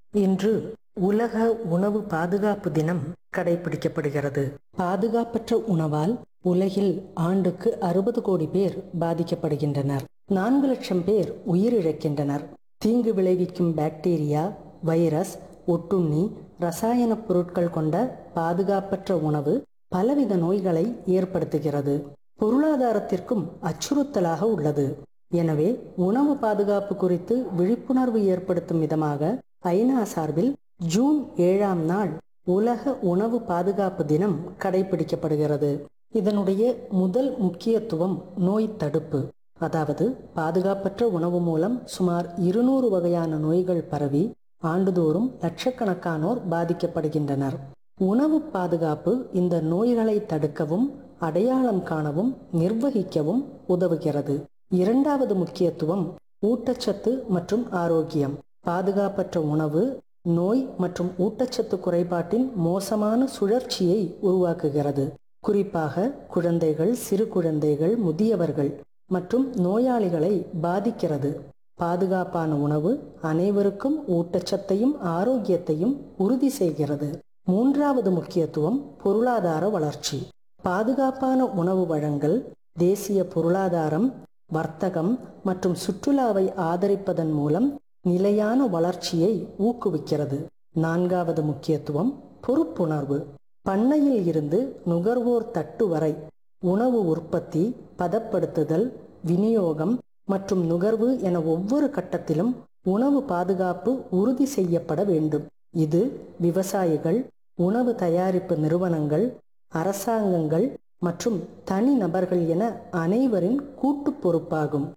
இன்று உலக உணவு பாதுகாப்பு தினம் கடைபிடிக்கப்படுகிறது பாதுகாப்பற்ற உணவால் உலகில் ஆண்டுக்கு அறுபது கோடி பேர் பாதிக்கப்படுகின்றனர் நான்கு லட்சம் பேர் உயிரிழக்கின்றனர் தீங்கு விளைவிக்கும் பாக்டீரியா வைரஸ் ஒட்டுண்ணி ரசாயன பொருட்கள் கொண்ட பாதுகாப்பற்ற உணவு பலவித நோய்களை ஏற்படுத்துகிறது பொருளாதாரத்திற்கும் அச்சுறுத்தலாக உள்ளது எனவே உணவு பாதுகாப்பு குறித்து விழிப்புணர்வு ஏற்படுத்தும் விதமாக ஐநா சார்பில் ஜூன் ஏழாம் நாள் உலக உணவு பாதுகாப்பு தினம் கடைபிடிக்கப்படுகிறது இதனுடைய முதல் முக்கியத்துவம் நோய் தடுப்பு அதாவது பாதுகாப்பற்ற உணவு மூலம் சுமார் இருநூறு வகையான நோய்கள் பரவி ஆண்டுதோறும் லட்சக்கணக்கானோர் பாதிக்கப்படுகின்றனர் உணவு பாதுகாப்பு இந்த நோய்களை தடுக்கவும் அடையாளம் காணவும் நிர்வகிக்கவும் உதவுகிறது இரண்டாவது முக்கியத்துவம் ஊட்டச்சத்து மற்றும் ஆரோக்கியம் பாதுகாப்பற்ற உணவு நோய் மற்றும் ஊட்டச்சத்து குறைபாட்டின் மோசமான சுழற்சியை உருவாக்குகிறது குறிப்பாக குழந்தைகள் சிறு குழந்தைகள் முதியவர்கள் மற்றும் நோயாளிகளை பாதிக்கிறது பாதுகாப்பான உணவு அனைவருக்கும் ஊட்டச்சத்தையும் ஆரோக்கியத்தையும் உறுதி செய்கிறது மூன்றாவது முக்கியத்துவம் பொருளாதார வளர்ச்சி பாதுகாப்பான உணவு வழங்கல் தேசிய பொருளாதாரம் வர்த்தகம் மற்றும் சுற்றுலாவை ஆதரிப்பதன் மூலம் நிலையான வளர்ச்சியை ஊக்குவிக்கிறது நான்காவது முக்கியத்துவம் பொறுப்புணர்வு பண்ணையில் இருந்து நுகர்வோர் தட்டு வரை உணவு உற்பத்தி பதப்படுத்துதல் விநியோகம் மற்றும் நுகர்வு என ஒவ்வொரு கட்டத்திலும் உணவு பாதுகாப்பு உறுதி செய்யப்பட வேண்டும் இது விவசாயிகள் உணவு தயாரிப்பு நிறுவனங்கள் அரசாங்கங்கள் மற்றும் தனி நபர்கள் என அனைவரின் கூட்டு பொறுப்பாகும்